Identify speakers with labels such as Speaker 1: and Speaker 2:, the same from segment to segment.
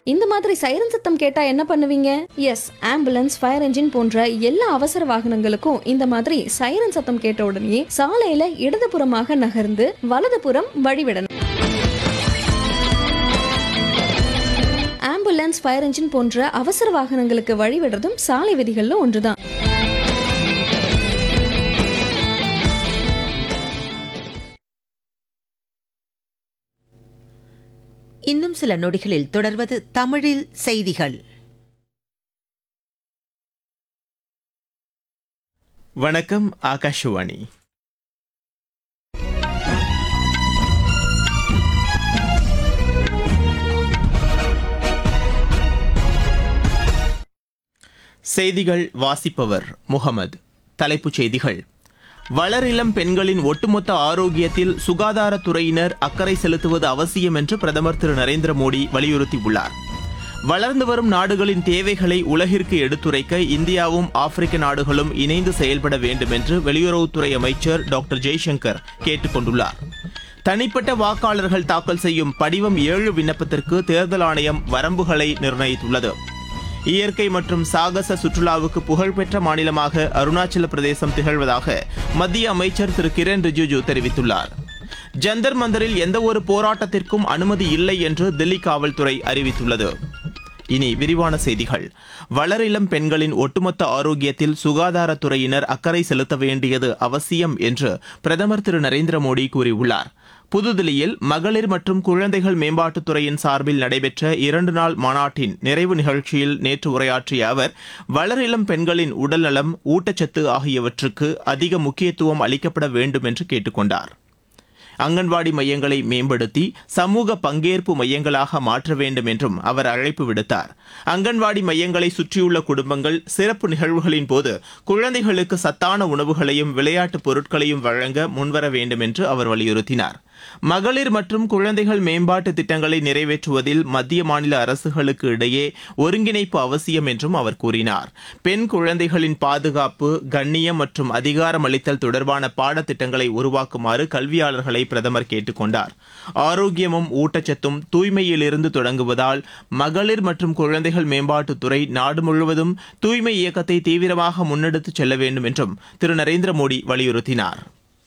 Speaker 1: இந்த மாதிரி சைரன் சத்தம் கேட்டா என்ன பண்ணுவீங்க எஸ் ஆம்புலன்ஸ் ஃபயர் என்ஜின் போன்ற எல்லா அவசர வாகனங்களுக்கும் இந்த மாதிரி சைரன் சத்தம் கேட்ட உடனே சாலையில இடதுபுறமாக நகர்ந்து வலதுபுறம் வழிவிடணும் ஆம்புலன்ஸ் ஃபயர் என்ஜின் போன்ற அவசர வாகனங்களுக்கு வழிவிடுறதும் சாலை விதிகள்ல ஒன்றுதான்
Speaker 2: இன்னும் சில நொடிகளில் தொடர்வது தமிழில் செய்திகள்
Speaker 3: வணக்கம் ஆகாஷவாணி செய்திகள் வாசிப்பவர் முகமது தலைப்புச் செய்திகள் வளரிளம் பெண்களின் ஒட்டுமொத்த ஆரோக்கியத்தில் சுகாதாரத்துறையினர் அக்கறை செலுத்துவது அவசியம் என்று பிரதமர் திரு நரேந்திர மோடி வலியுறுத்தியுள்ளார் வளர்ந்து வரும் நாடுகளின் தேவைகளை உலகிற்கு எடுத்துரைக்க இந்தியாவும் ஆப்பிரிக்க நாடுகளும் இணைந்து செயல்பட வேண்டும் என்று வெளியுறவுத்துறை அமைச்சர் டாக்டர் ஜெய்சங்கர் கேட்டுக் கொண்டுள்ளார் தனிப்பட்ட வாக்காளர்கள் தாக்கல் செய்யும் படிவம் ஏழு விண்ணப்பத்திற்கு தேர்தல் ஆணையம் வரம்புகளை நிர்ணயித்துள்ளது இயற்கை மற்றும் சாகச சுற்றுலாவுக்கு புகழ்பெற்ற மாநிலமாக அருணாச்சல பிரதேசம் திகழ்வதாக மத்திய அமைச்சர் திரு கிரண் ரிஜிஜு தெரிவித்துள்ளார் ஜந்தர் மந்தரில் எந்தவொரு போராட்டத்திற்கும் அனுமதி இல்லை என்று தில்லி காவல்துறை அறிவித்துள்ளது இனி விரிவான செய்திகள் வளரிளம் பெண்களின் ஒட்டுமொத்த ஆரோக்கியத்தில் சுகாதாரத்துறையினர் அக்கறை செலுத்த வேண்டியது அவசியம் என்று பிரதமர் திரு நரேந்திர மோடி கூறியுள்ளார் புதுதில்லியில் மகளிர் மற்றும் குழந்தைகள் மேம்பாட்டுத்துறையின் சார்பில் நடைபெற்ற இரண்டு நாள் மாநாட்டின் நிறைவு நிகழ்ச்சியில் நேற்று உரையாற்றிய அவர் வளரிளம் பெண்களின் உடல்நலம் ஊட்டச்சத்து ஆகியவற்றுக்கு அதிக முக்கியத்துவம் அளிக்கப்பட வேண்டும் என்று கேட்டுக்கொண்டார் அங்கன்வாடி மையங்களை மேம்படுத்தி சமூக பங்கேற்பு மையங்களாக மாற்ற வேண்டும் என்றும் அவர் அழைப்பு விடுத்தார் அங்கன்வாடி மையங்களை சுற்றியுள்ள குடும்பங்கள் சிறப்பு நிகழ்வுகளின் போது குழந்தைகளுக்கு சத்தான உணவுகளையும் விளையாட்டுப் பொருட்களையும் வழங்க முன்வர வேண்டும் என்று அவர் வலியுறுத்தினார் மகளிர் மற்றும் குழந்தைகள் மேம்பாட்டு திட்டங்களை நிறைவேற்றுவதில் மத்திய மாநில அரசுகளுக்கு இடையே ஒருங்கிணைப்பு அவசியம் என்றும் அவர் கூறினார் பெண் குழந்தைகளின் பாதுகாப்பு கண்ணியம் மற்றும் அதிகாரம் அளித்தல் தொடர்பான பாடத்திட்டங்களை உருவாக்குமாறு கல்வியாளர்களை பிரதமர் கேட்டுக்கொண்டார் ஆரோக்கியமும் ஊட்டச்சத்தும் தூய்மையிலிருந்து தொடங்குவதால் மகளிர் மற்றும் குழந்தைகள் மேம்பாட்டுத்துறை நாடு முழுவதும் தூய்மை இயக்கத்தை தீவிரமாக முன்னெடுத்துச் செல்ல வேண்டும் என்றும் திரு நரேந்திர மோடி வலியுறுத்தினார்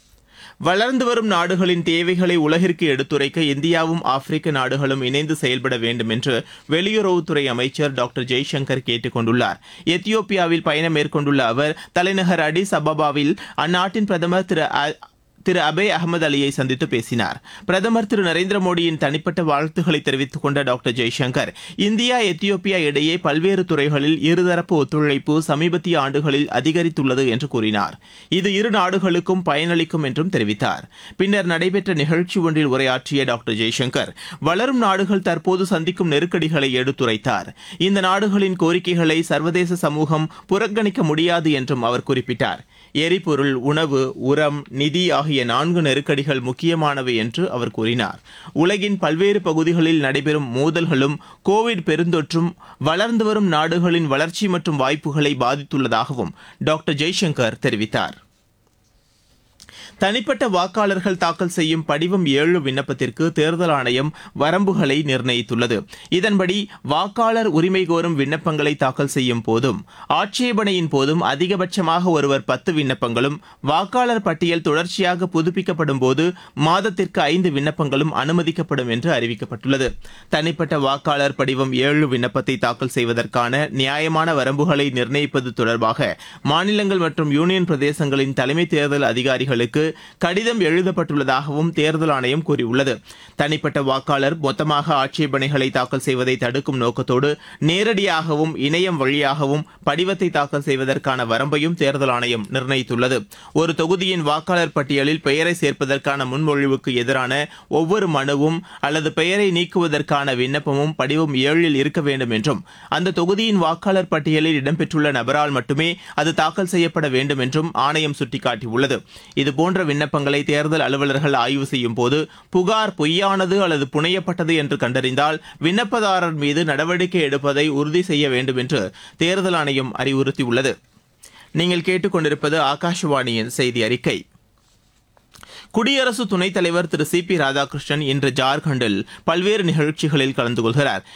Speaker 3: வளர்ந்து வரும் நாடுகளின் தேவைகளை உலகிற்கு எடுத்துரைக்க இந்தியாவும் ஆப்பிரிக்க நாடுகளும் இணைந்து செயல்பட வேண்டும் என்று வெளியுறவுத்துறை அமைச்சர் டாக்டர் ஜெய்சங்கர் கேட்டுக் கொண்டுள்ளார் எத்தியோப்பியாவில் பயணம் மேற்கொண்டுள்ள அவர் தலைநகர் அடிஸ் அபபாவில் அந்நாட்டின் பிரதமர் திரு அ- திரு அபே அகமது அலியை சந்தித்து பேசினார் பிரதமர் திரு நரேந்திர மோடியின் தனிப்பட்ட வாழ்த்துக்களை தெரிவித்துக் கொண்ட டாக்டர் ஜெய்சங்கர் இந்தியா எத்தியோப்பியா இடையே பல்வேறு துறைகளில் இருதரப்பு ஒத்துழைப்பு சமீபத்திய ஆண்டுகளில் அதிகரித்துள்ளது என்று கூறினார் இது இரு நாடுகளுக்கும் பயனளிக்கும் என்றும் தெரிவித்தார் பின்னர் நடைபெற்ற நிகழ்ச்சி ஒன்றில் உரையாற்றிய டாக்டர் ஜெய்சங்கர் வளரும் நாடுகள் தற்போது சந்திக்கும் நெருக்கடிகளை எடுத்துரைத்தார் இந்த நாடுகளின் கோரிக்கைகளை சர்வதேச சமூகம் புறக்கணிக்க முடியாது என்றும் அவர் குறிப்பிட்டார் எரிபொருள் உணவு உரம் நிதி ஆகிய நான்கு நெருக்கடிகள் முக்கியமானவை என்று அவர் கூறினார் உலகின் பல்வேறு பகுதிகளில் நடைபெறும் மோதல்களும் கோவிட் பெருந்தொற்றும் வளர்ந்து வரும் நாடுகளின் வளர்ச்சி மற்றும் வாய்ப்புகளை பாதித்துள்ளதாகவும் டாக்டர் ஜெய்சங்கர் தெரிவித்தார் தனிப்பட்ட வாக்காளர்கள் தாக்கல் செய்யும் படிவம் ஏழு விண்ணப்பத்திற்கு தேர்தல் ஆணையம் வரம்புகளை நிர்ணயித்துள்ளது இதன்படி வாக்காளர் உரிமை கோரும் விண்ணப்பங்களை தாக்கல் செய்யும் போதும் ஆட்சேபனையின் போதும் அதிகபட்சமாக ஒருவர் பத்து விண்ணப்பங்களும் வாக்காளர் பட்டியல் தொடர்ச்சியாக புதுப்பிக்கப்படும் போது மாதத்திற்கு ஐந்து விண்ணப்பங்களும் அனுமதிக்கப்படும் என்று அறிவிக்கப்பட்டுள்ளது தனிப்பட்ட வாக்காளர் படிவம் ஏழு விண்ணப்பத்தை தாக்கல் செய்வதற்கான நியாயமான வரம்புகளை நிர்ணயிப்பது தொடர்பாக மாநிலங்கள் மற்றும் யூனியன் பிரதேசங்களின் தலைமை தேர்தல் அதிகாரிகளுக்கு கடிதம் எழுதப்பட்டுள்ளதாகவும் தேர்தல் ஆணையம் கூறியுள்ளது தனிப்பட்ட வாக்காளர் மொத்தமாக ஆட்சேபனைகளை தாக்கல் செய்வதை தடுக்கும் நோக்கத்தோடு நேரடியாகவும் இணையம் வழியாகவும் படிவத்தை தாக்கல் செய்வதற்கான வரம்பையும் தேர்தல் ஆணையம் நிர்ணயித்துள்ளது ஒரு தொகுதியின் வாக்காளர் பட்டியலில் பெயரை சேர்ப்பதற்கான முன்மொழிவுக்கு எதிரான ஒவ்வொரு மனுவும் அல்லது பெயரை நீக்குவதற்கான விண்ணப்பமும் படிவம் ஏழில் இருக்க வேண்டும் என்றும் அந்த தொகுதியின் வாக்காளர் பட்டியலில் இடம்பெற்றுள்ள நபரால் மட்டுமே அது தாக்கல் செய்யப்பட வேண்டும் என்றும் ஆணையம் சுட்டிக்காட்டியுள்ளது இதுபோன்ற விண்ணப்பங்களை தேர்தல் அலுவலர்கள் ஆய்வு செய்யும் போது புகார் பொய்யானது அல்லது புனையப்பட்டது என்று கண்டறிந்தால் விண்ணப்பதாரர் மீது நடவடிக்கை எடுப்பதை உறுதி செய்ய வேண்டும் என்று தேர்தல் ஆணையம் அறிவுறுத்தியுள்ளது நீங்கள் கேட்டுக்கொண்டிருப்பது ஆகாஷவாணியின் செய்தி அறிக்கை குடியரசு துணைத் தலைவர் திரு சி பி ராதாகிருஷ்ணன் இன்று ஜார்க்கண்டில் பல்வேறு நிகழ்ச்சிகளில் கலந்து கொள்கிறார்